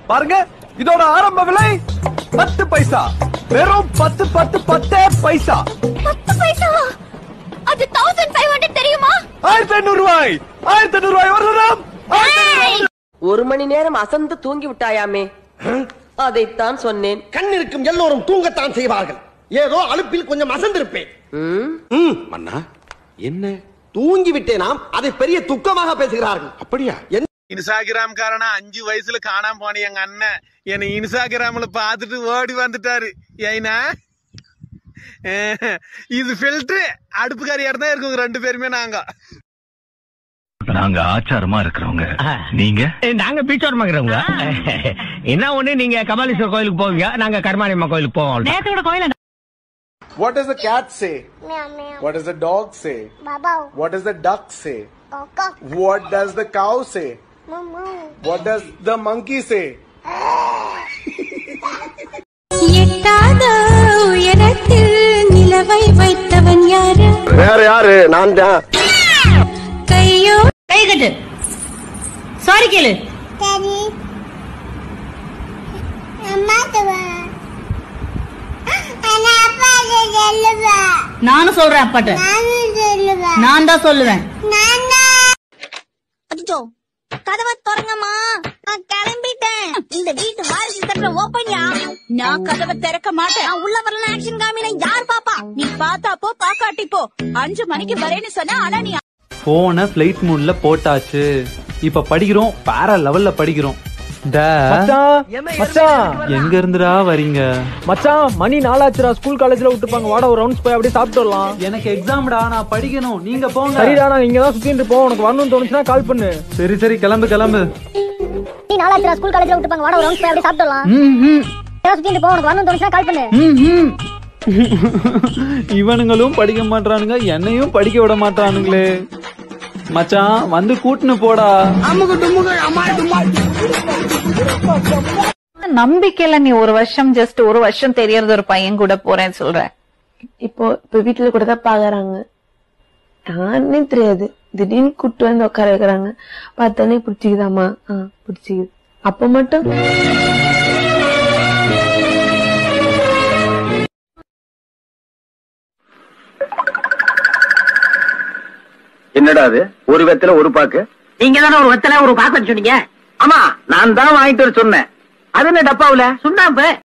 பாருங்க இதோட ஆரம்ப விலை பத்து பைசா வெறும் பத்து பத்து பத்தே பைசா பத்து பைசாவா அது தௌசண்ட் ஃபைவ் ஹண்ட்ரட் தெரியுமா ஆயிரத்தி ஐநூறு ரூபாய் ஆயிரத்தி ஐநூறு ரூபாய் வரலாம் ஒரு மணி நேரம் அசந்து தூங்கி விட்டாயாமே அதைத்தான் சொன்னேன் கண் இருக்கும் எல்லோரும் தூங்கத்தான் செய்வார்கள் ஏதோ அலுப்பில் கொஞ்சம் அசந்திருப்பேன் ம், ம், மன்னா என்ன தூங்கி விட்டேனாம் அதை பெரிய துக்கமாக பேசுகிறார்கள் அப்படியா இன்ஸ்டாகிராம் காரனா அஞ்சு வயசுல காணாம போன எங்க அண்ணன் என்னை இன்ஸ்டாகிராம்ல பார்த்துட்டு ஓடி வந்துட்டாரு ஏய்னா இது ஃபில்டர் அடுப்பு கறியா தான் இருக்குங்க ரெண்டு பேருமே நாங்க நாங்க ஆச்சாரமா இருக்கிறவங்க நீங்க நாங்க பீச்சோர் மகிறவங்க என்ன ஒண்ணு நீங்க கபாலீஸ்வரர் கோயிலுக்கு போவீங்க நாங்க கருமாரியம்மா கோயிலுக்கு போவோம் நேத்தோட கோயில What does the cat say? meow meow What does the dog say? baba What does the duck say? coco What does the cow say? mumu What does the monkey say? எட்டாத உயரத்தில் நிலவை வைத்தவன் யாரு வேற யாரு நான் தான் கையோ கை கட்டு சாரி கேளு சரி அம்மா நானும் சொல்றேன் அப்பாட்ட நான் தான் சொல்லுவேன் அச்சோ கதவை திறங்கம்மா நான் கிளம்பிட்டேன் இந்த வீட்டு வாரிசு சட்டம் ஓப்பன்யா நான் கதவை திறக்க மாட்டேன் நான் உள்ள வரல ஆக்ஷன் காமினா யார் பாப்பா நீ பார்த்தா போ பாக்காட்டி போ அஞ்சு மணிக்கு வரேன்னு சொன்னா ஆனா நீ போன பிளைட் மூட்ல போட்டாச்சு இப்ப படிக்கிறோம் வேற லெவல்ல படிக்கிறோம் எங்க இருந்துடா வரீங்க மச்சான் மணி நாலாச்சுரா ஸ்கூல் காலேஜ்ல விட்டுப்பாங்க வாடா ஒரு ரவுண்ட்ஸ் போய் அப்படியே சாப்பிட்டு வரலாம் எனக்கு எக்ஸாம்டா நான் படிக்கணும் நீங்க போங்க சரிடா நான் இங்க தான் சுத்திட்டு இருப்போம் உனக்கு வரணும்னு தோணுச்சுன்னா கால் பண்ணு சரி சரி கிளம்பு கிளம்பு நீ நாலாச்சுரா ஸ்கூல் காலேஜ்ல விட்டுப்பாங்க வாடா ஒரு ரவுண்ட்ஸ் போய் அப்படியே சாப்பிடலாம் சுத்திட்டு போ உனக்கு வரணும் தோணுச்சுன்னா கால் பண்ணு இவனுங்களும் படிக்க மாட்டானுங்க என்னையும் படிக்க விட மாட்டானுங்களே மச்சான் வந்து கூட்டுன்னு போடா நம்பிக்கையில நீ ஒரு வருஷம் ஜஸ்ட் ஒரு வருஷம் தெரியறது ஒரு பையன் கூட போறேன்னு சொல்ற இப்போ இப்ப வீட்டுல கூட தான் பாக்குறாங்க யாருன்னே தெரியாது திடீர்னு கூட்டு வந்து உட்கார வைக்கிறாங்க பார்த்தானே பிடிச்சிக்குதாமா ஆ பிடிச்சிக்குது அப்ப மட்டும் என்னடா அது ஒரு வெத்தல ஒரு பாக்கு நீங்க தானே ஒரு வெத்தல ஒரு பாக்கு சொன்னீங்க ஆமா நான் தான் வாங்கிட்டு வர சொன்னேன் அது என்ன டப்பாவுல சுண்ணாம்பு